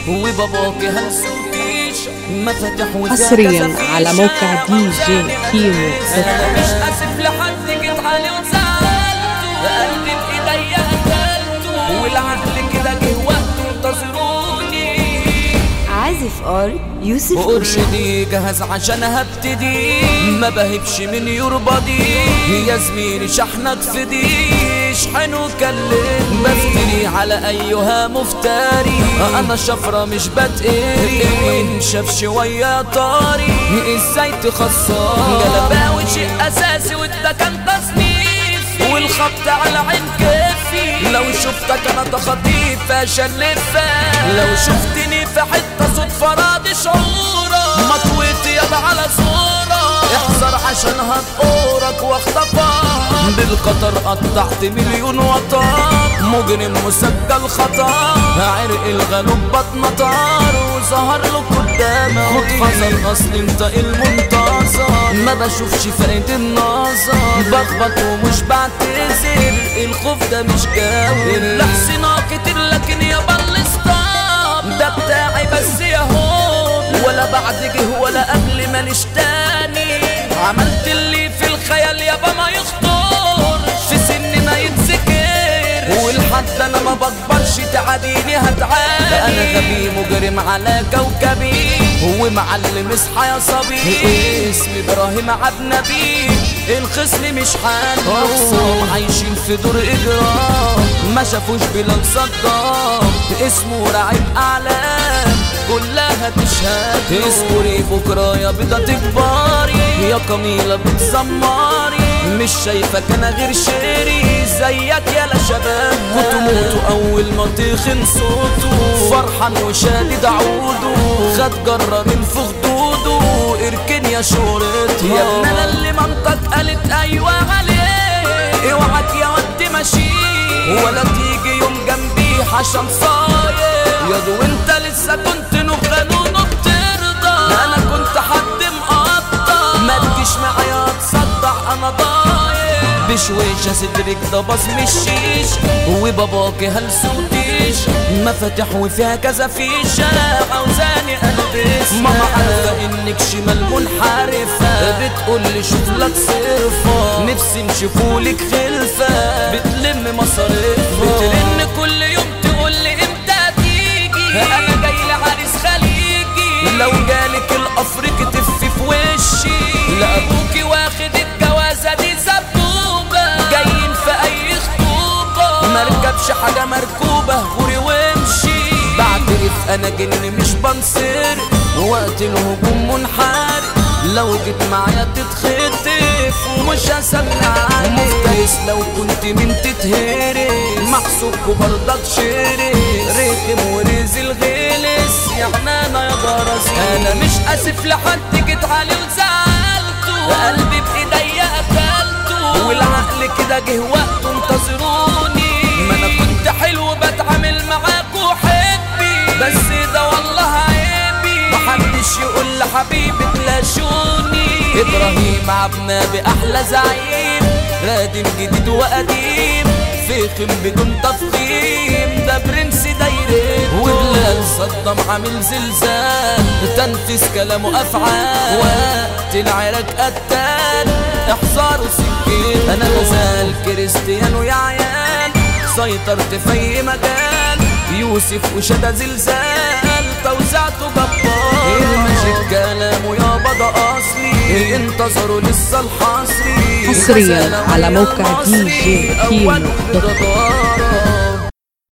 وباباكي هنسوكيش مفاتيح حصريا على موقع دي جي كيمو انا مش اسف لحد جيت عليه وزعلته قلبي بايديا قتلته والعقل كده جه وقته انتظروني عازف ار يوسف أرشد وارشدي جهز عشان هبتدي ما بهبش من يربضي يا زميلي شحنك في دي اشحن وكلم بفتري على ايها مفتري انا شفرة مش بتقري وان شاف شوية طاري ازاي تخسر جلباوي شيء اساسي وده كان تصنيفي والخبط على عين كيفي لو شفتك انا تخطيف اشلفك لو شفتني في حتة صدفة راضي شعورك مطويت يابا على صورة احذر عشان هتقورك واخطفك بالقطر قطعت مليون وطار مجرم مسجل خطر عرق الغلوب بطن طار وظهر له قدامه خد حذر اصل انت المنتصر ما بشوفش فايد النظر بخبط ومش بعتذر الخوف ده مش جاوي الاحسنة كتير لكن يابا الستار ده بتاعي بس ياهو ولا بعد جه ولا قبل ماليش تاني عملت اللي في الخيال يابا ما يخطر في سن ما يتذكر والحد انا ما بكبرش تعاديني هتعاني انا غبي مجرم على كوكبي هو معلم اصحى يا صبي اسمي ابراهيم عبد نبي الخصم مش حال اخصام عايشين في دور اجرام ما شافوش بلال صدام اسمه رعيب اعلام كلها تشهد اذكري بكرة يا بيضة تكبري يا كميلة بتزمري مش شايفك انا غير شيري زيك يا لا شباب كنت موتوا اول ما تخن صوته فرحان وشادد عوده خد جرة من في خدوده اركن يا شهرتها يا ابن انا اللي منطق قالت ايوه عليه اوعك يا ود ماشي ولا تيجي يوم جنبي عشان صاير يا دو انت لسه كنت نغنون وبترضى انا كنت حد مقطع ما تجيش معايا تصدع انا ضايع بشويشة صدرك ده باص مش شيش وباباكي هلسوتيش مفاتيح وفيها كذا فيشة عاوزاني البس ماما عارفة انك شمال منحرفة بتقولي شوف لك صرفة نفسي نشوفولك خلفة بتلم مصاريفها بترن كل يوم تقولي امتى تيجي انا جاي لعريس خليجي لو جالك الافريقي تف في وشي لا ابوكي واخد الجوازة دي سبوبة جايين في اي خطوبة مركبش حاجة مركوبة غوري وامشي بعترف انا جن مش بنصر وقت الهجوم منحرق لو جيت معايا تتخطف ومش هسمع عليك مفترس لو كنت من تتهرس محسوبكوا برضك شرس رخم ورزل غلس يعني انا يا جرس انا مش اسف لحد جيت عليه وزعلته قلبي بايديا قتلته والعقل كده جه وقته انتظروني ما انا كنت حلو بتعامل معاكوا حبي بس ده والله عيبي محدش يقول لحبيبي تلاشوني ابراهيم عبنا باحلى زعيم رادم جديد وقديم فخم بدون تفخيم ده برنس دايرين وبلال صدام عامل زلزال تنفذ كلامه افعال وقت العراك قتال احذروا سكين انا مازال كريستيانو يا عيال سيطرت في اي مجال يوسف وشدا زلزال توزعته جبار الماجيك كلامه يابا ده اصلي انتظروا لسه الحصري حصرياً على موقع دي جي كيمو دوت كوم. أول بجدارة